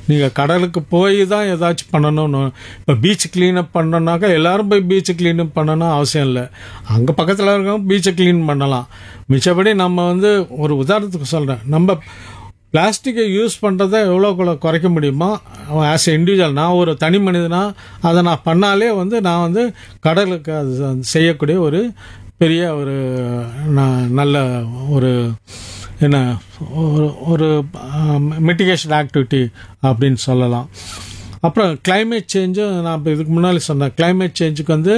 நீங்கள் கடலுக்கு போய் தான் ஏதாச்சும் பண்ணணும்னு இப்போ பீச் க்ளீனப் பண்ணோம்னாக்கா எல்லாரும் போய் பீச் க்ளீனப் பண்ணணும் அவசியம் இல்லை அங்கே பக்கத்தில் இருக்கவங்க பீச்சை க்ளீன் பண்ணலாம் மிச்சபடி நம்ம வந்து ஒரு உதாரணத்துக்கு சொல்கிறேன் நம்ம பிளாஸ்டிக்கை யூஸ் பண்ணுறதை எவ்வளோ குறைக்க முடியுமோ ஆஸ் எ இண்டிவிஜுவல் நான் ஒரு தனி மனிதனா அதை நான் பண்ணாலே வந்து நான் வந்து கடலுக்கு அது வந்து செய்யக்கூடிய ஒரு பெரிய ஒரு ந- நல்ல ஒரு என்ன ஒரு ஒரு மிட்டிகேஷன் ஆக்டிவிட்டி அப்படின்னு சொல்லலாம் அப்புறம் climate சேஞ்சும் நான் இப்போ இதுக்கு முன்னாடி சொன்னேன் climate சேஞ்சுக்கு வந்து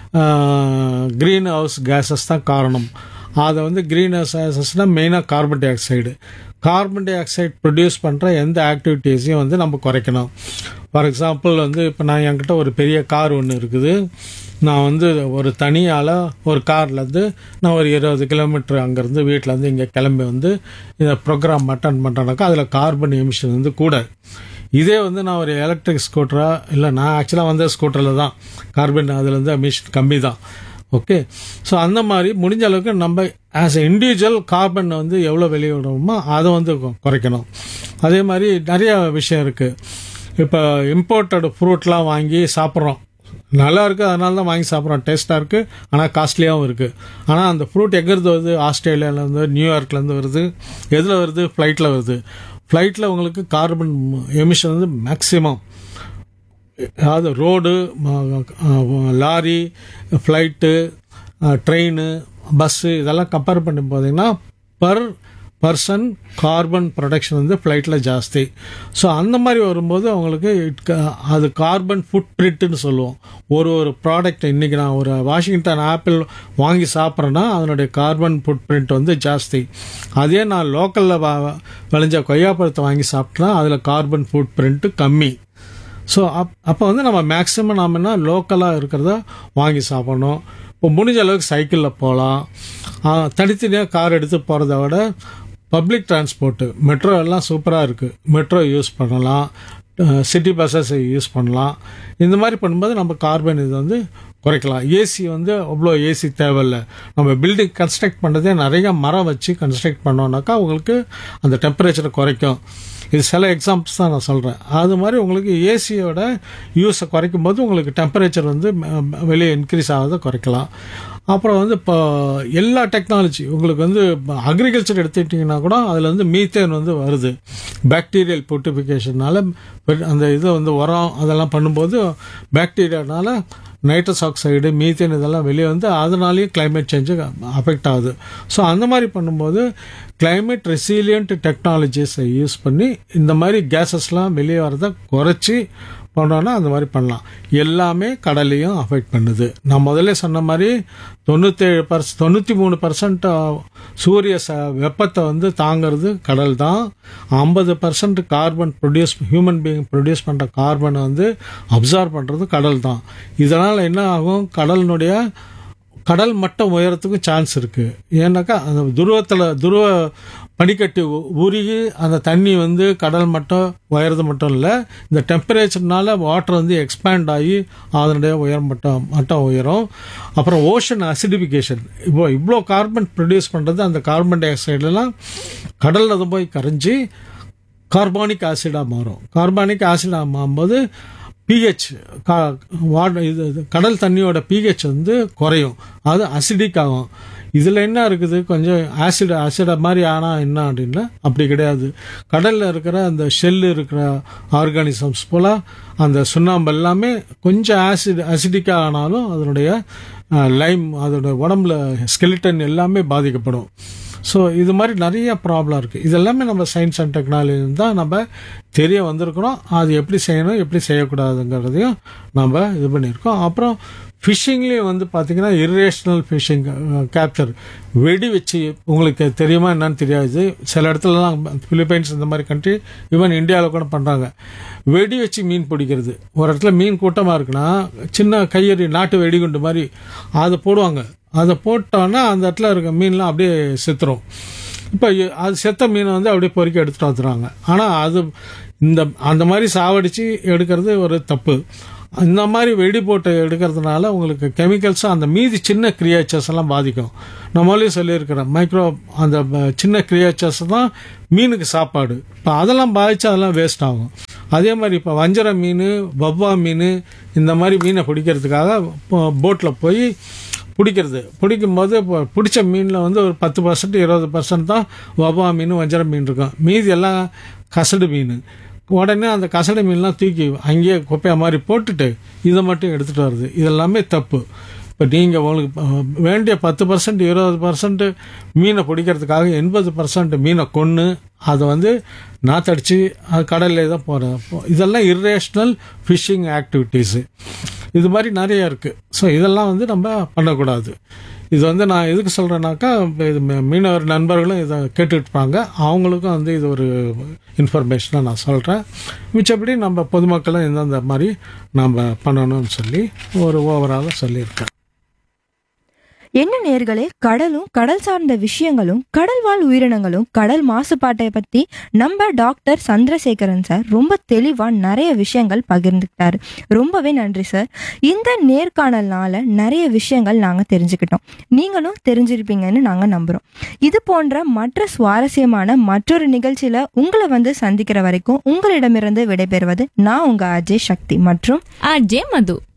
க்ரீன் ஹவுஸ் கேஸஸ் தான் காரணம் அதை வந்து க்ரீன் ஹவுஸ் கேஸஸ்னால் மெயினாக carbon dioxide carbon dioxide produce பண்ணுற எந்த ஆக்டிவிட்டீஸையும் வந்து நம்ம குறைக்கணும் ஃபார் எக்ஸாம்பிள் வந்து இப்போ நான் என்கிட்ட ஒரு பெரிய கார் ஒன்று இருக்குது நான் வந்து ஒரு தனியால் ஒரு கார்லேருந்து நான் ஒரு இருபது கிலோமீட்டர் அங்கேருந்து வீட்டிலேருந்து இங்கே கிளம்பி வந்து இந்த ப்ரோக்ராம் அட்டன் பண்ணுறேனாக்கா அதில் கார்பன் எமிஷன் வந்து கூட இதே வந்து நான் ஒரு எலக்ட்ரிக் ஸ்கூட்டரா இல்லை நான் ஆக்சுவலாக வந்த ஸ்கூட்டரில் தான் கார்பன் அதில் வந்து எமிஷன் கம்மி தான் ஓகே ஸோ அந்த மாதிரி முடிஞ்ச அளவுக்கு நம்ம ஆஸ் எ இண்டிவிஜுவல் கார்பன் வந்து எவ்வளோ வெளியே விடுறோமோ அதை வந்து கு- குறைக்கணும் அதே மாதிரி நிறைய விஷயம் இருக்குது இப்போ இம்போர்ட்டட் ஃப்ரூட்லாம் வாங்கி சாப்பிட்றோம் நல்லா இருக்குது அதனால தான் வாங்கி சாப்பிட்றோம் டேஸ்ட்டாக இருக்குது ஆனால் காஸ்ட்லியாகவும் இருக்குது ஆனால் அந்த ஃப்ரூட் எங்கேருந்து வருது ஆஸ்திரேலியாவிலேருந்து நியூயார்க்லேருந்து வருது எதில் வருது ஃப்ளைட்டில் வருது ஃப்ளைட்டில் உங்களுக்கு கார்பன் எமிஷன் வந்து மேக்ஸிமம் அதாவது road lorry flight train bus இதெல்லாம் கம்பேர் பண்ணி பார்த்தீங்கன்னா பர் பர்சன் கார்பன் ப்ரொடக்ஷன் வந்து ஃப்ளைட்டில் ஜாஸ்தி ஸோ அந்த மாதிரி வரும்போது அவங்களுக்கு it ca- அது கார்பன் ஃபுட் பிரிண்ட்னு சொல்லுவோம் ஒரு ஒரு ப்ராடக்ட் இன்றைக்கி நான் ஒரு வாஷிங்டன் ஆப்பிள் வாங்கி சாப்பிட்றேன்னா அதனுடைய கார்பன் ஃபுட் பிரிண்ட் வந்து ஜாஸ்தி அதே நான் லோக்கலில் விளைஞ்ச கொய்யாப்பழத்தை வாங்கி சாப்பிட்டேன்னா அதில் கார்பன் ஃபுட் பிரிண்ட்டு கம்மி ஸோ அப் அப்போ வந்து நம்ம மேக்ஸிமம் நாம என்ன லோக்கலாக இருக்கிறத வாங்கி சாப்பிடணும் இப்போ முடிஞ்ச அளவுக்கு சைக்கிளில் போகலாம் தனித்தனியாக கார் எடுத்து போகிறத விட பப்ளிக் டிரான்ஸ்போர்ட்டு மெட்ரோ எல்லாம் சூப்பராக இருக்குது மெட்ரோ யூஸ் பண்ணலாம் சிட்டி பஸ்ஸஸ் யூஸ் பண்ணலாம் இந்த மாதிரி பண்ணும்போது நம்ம கார்பன் இது வந்து குறைக்கலாம் ஏசி வந்து அவ்வளோ ஏசி தேவையில்லை நம்ம பில்டிங் கன்ஸ்ட்ரக்ட் பண்ணுறதே நிறைய மரம் வச்சு கன்ஸ்ட்ரக்ட் பண்ணோம்னாக்கா உங்களுக்கு அந்த டெம்பரேச்சரை குறைக்கும் இது சில எக்ஸாம்பிள்ஸ் தான் நான் சொல்கிறேன் அது மாதிரி உங்களுக்கு ஏசியோட யூஸை குறைக்கும் போது உங்களுக்கு டெம்பரேச்சர் வந்து ம- வெளியே இன்க்ரீஸ் ஆகிறத குறைக்கலாம் அப்புறம் வந்து இப்போ எல்லா டெக்னாலஜி உங்களுக்கு வந்து அக்ரிகல்ச்சர் எடுத்துக்கிட்டிங்கன்னா கூட அதில் வந்து மீத்தேன் வந்து வருது பாக்டீரியல் புட்டிஃபிகேஷனால அந்த இது வந்து உரம் அதெல்லாம் பண்ணும்போது பாக்டீரியானால நைட்ரஸ் ஆக்சைடு மீத்தேன் இதெல்லாம் வெளியே வந்து அதனாலேயும் climate சேஞ்சு அஃபெக்ட் ஆகுது ஸோ அந்த மாதிரி பண்ணும்போது climate ரெசிலியன்ட் டெக்னாலஜிஸை யூஸ் பண்ணி இந்த மாதிரி கேஸஸ்லாம் வெளியே வரதை குறைச்சி பண்ணோன்னா அந்த மாதிரி பண்ணலாம் எல்லாமே கடலையும் அஃபெக்ட் பண்ணுது நான் முதல்ல சொன்ன மாதிரி தொண்ணூத்தேழு பர்ஸ் தொண்ணூற்றி மூணு பர்சன்ட் சூரிய ச வெப்பத்தை வந்து தாங்கிறது கடல் தான் ஐம்பது percent carbon produce human being produce பண்ணுற கார்பனை வந்து அப்சார்ப் பண்ணுறது கடல் தான் இதனால் என்ன ஆகும் கடலினுடைய கடல் மட்டம் உயரத்துக்கும் சான்ஸ் இருக்கு ஏன்னாக்கா அந்த துருவத்தில் துருவ பனிக்கட்டி உ- உருகி அந்த தண்ணி வந்து கடல் மட்டம் உயரது மட்டும் இல்லை இந்த டெம்பரேச்சர்னால வாட்டர் வந்து எக்ஸ்பேண்ட் ஆகி அதனுடைய உயரம் மட்டம் மட்டம் உயரும் அப்புறம் ஓஷன் அசிடிஃபிகேஷன் இப்போ இவ்வளோ கார்பன் ப்ரொடியூஸ் பண்ணுறது அந்த கார்பன் டை ஆக்சைடெல்லாம் கடலில் அது போய் கரைஞ்சி கார்பானிக் ஆசிடாக மாறும் கார்பானிக் ஆசிடாக மாறும்போது பிஹெச் வாட் இது இது கடல் தண்ணியோட பிஹெச் வந்து குறையும் அது அசிடிக் ஆகும் இதில் என்ன இருக்குது கொஞ்சம் ஆசிட் ஆசிட மாதிரி ஆனால் என்ன அப்படின்னா அப்படி கிடையாது கடலில் இருக்கிற அந்த ஷெல்லு இருக்கிற ஆர்கானிசம்ஸ் போல் அந்த சுண்ணாம்பு எல்லாமே கொஞ்சம் ஆசிட் அசிடிக்காக ஆனாலும் அதனுடைய லைம் அதோட உடம்புல ஸ்கெலிட்டன் எல்லாமே பாதிக்கப்படும் ஸோ இது மாதிரி நிறைய ப்ராப்ளம் இருக்குது இதெல்லாமே நம்ம சயின்ஸ் அண்ட் டெக்னாலஜி தான் நம்ம தெரிய வந்திருக்கிறோம் அது எப்படி செய்யணும் எப்படி செய்யக்கூடாதுங்கிறதையும் நம்ம இது பண்ணியிருக்கோம் அப்புறம் ஃபிஷிங்லேயும் வந்து பார்த்தீங்கன்னா இர்ரேஷனல் ஃபிஷிங் கேப்சர் வெடி வச்சு உங்களுக்கு தெரியுமா என்னன்னு தெரியாது சில இடத்துலலாம் பிலிப்பைன்ஸ் இந்த மாதிரி கண்ட்ரி ஈவன் இந்தியாவில் கூட பண்ணுறாங்க வெடி வச்சு மீன் பிடிக்கிறது ஒரு இடத்துல மீன் கூட்டமாக இருக்குன்னா சின்ன கையெறி நாட்டு வெடிகுண்டு மாதிரி அதை போடுவாங்க அதை போட்டோன்னா அந்த இடத்துல இருக்க மீன்லாம் அப்படியே செத்துரும் இப்போ இ- அது செத்த மீனை வந்து அப்படியே பொறுக்கி எடுத்துட்டு வந்துடுறாங்க ஆனால் அது இந்த அந்த மாதிரி சாவடிச்சு எடுக்கிறது ஒரு தப்பு இந்த மாதிரி வெடி போட்டு எடுக்கிறதுனால உங்களுக்கு கெமிக்கல்ஸும் அந்த மீதி சின்ன கிரியேச்சர்ஸ் எல்லாம் பாதிக்கும் நம்மளே சொல்லியிருக்கிறேன் மைக்ரோ அந்த ப- சின்ன கிரியேச்சர்ஸ் தான் மீனுக்கு சாப்பாடு இப்போ அதெல்லாம் பாதிச்சு அதெல்லாம் வேஸ்ட் ஆகும் அதே மாதிரி இப்போ வஞ்சர மீன் வவ்வா மீன் இந்த மாதிரி மீனை பிடிக்கிறதுக்காக போட்டில் போய் பிடிக்கிறது பிடிக்கும்போது இப்போ பிடிச்ச மீனில் வந்து ஒரு பத்து பர்சன்ட் இருபது பர்சன்ட் தான் வவ்வா மீன் வஞ்சர மீன் இருக்கும் மீதி எல்லாம் கசடு மீன் உடனே அந்த கசடு மீன்லாம் தூக்கி அங்கேயே குப்பையா மாதிரி போட்டுட்டு இதை மட்டும் எடுத்துகிட்டு வருது இதெல்லாமே தப்பு இப்போ நீங்கள் உங்களுக்கு அஹ், வேண்டிய பத்து பர்சன்ட் இருபது பர்சன்ட் மீனை பிடிக்கிறதுக்காக எண்பது பர்சன்ட் மீனை கொன்று அதை வந்து நாத்தடிச்சு அது கடல்லே தான் போகிறேன் இதெல்லாம் இர்ரேஷ்னல் ஃபிஷிங் ஆக்டிவிட்டீஸு இது மாதிரி நிறைய இருக்குது ஸோ இதெல்லாம் வந்து நம்ம பண்ணக்கூடாது இது வந்து நான் எதுக்கு சொல்கிறேன்னாக்கா இது மீ- மீனவர் நண்பர்களும் இதை கேட்டுட்ருப்பாங்க அவங்களுக்கும் வந்து இது ஒரு இன்ஃபர்மேஷனாக நான் சொல்கிறேன் மிச்சப்படி நம்ம பொதுமக்களும் இந்தந்த மாதிரி நம்ம பண்ணணும்னு சொல்லி ஒரு ஓவராலாக சொல்லியிருக்கேன் என்ன நேர்களே கடலும் கடல் சார்ந்த விஷயங்களும் கடல் வாழ் உயிரினங்களும் கடல் மாசுபாட்டை பத்தி நம்ம டாக்டர் சந்திரசேகரன் சார் ரொம்ப தெளிவா நிறைய விஷயங்கள் பகிர்ந்துக்கிட்டாரு ரொம்பவே நன்றி சார் இந்த நேர்காணல்னால நிறைய விஷயங்கள் நாங்க தெரிஞ்சுக்கிட்டோம் நீங்களும் தெரிஞ்சிருப்பீங்கன்னு நாங்க நம்புறோம் இது போன்ற மற்ற சுவாரஸ்யமான மற்றொரு நிகழ்ச்சியில உங்களை வந்து சந்திக்கிற வரைக்கும் உங்களிடமிருந்து விடைபெறுவது நான் உங்க அஜய் சக்தி மற்றும் ஆர்ஜே மது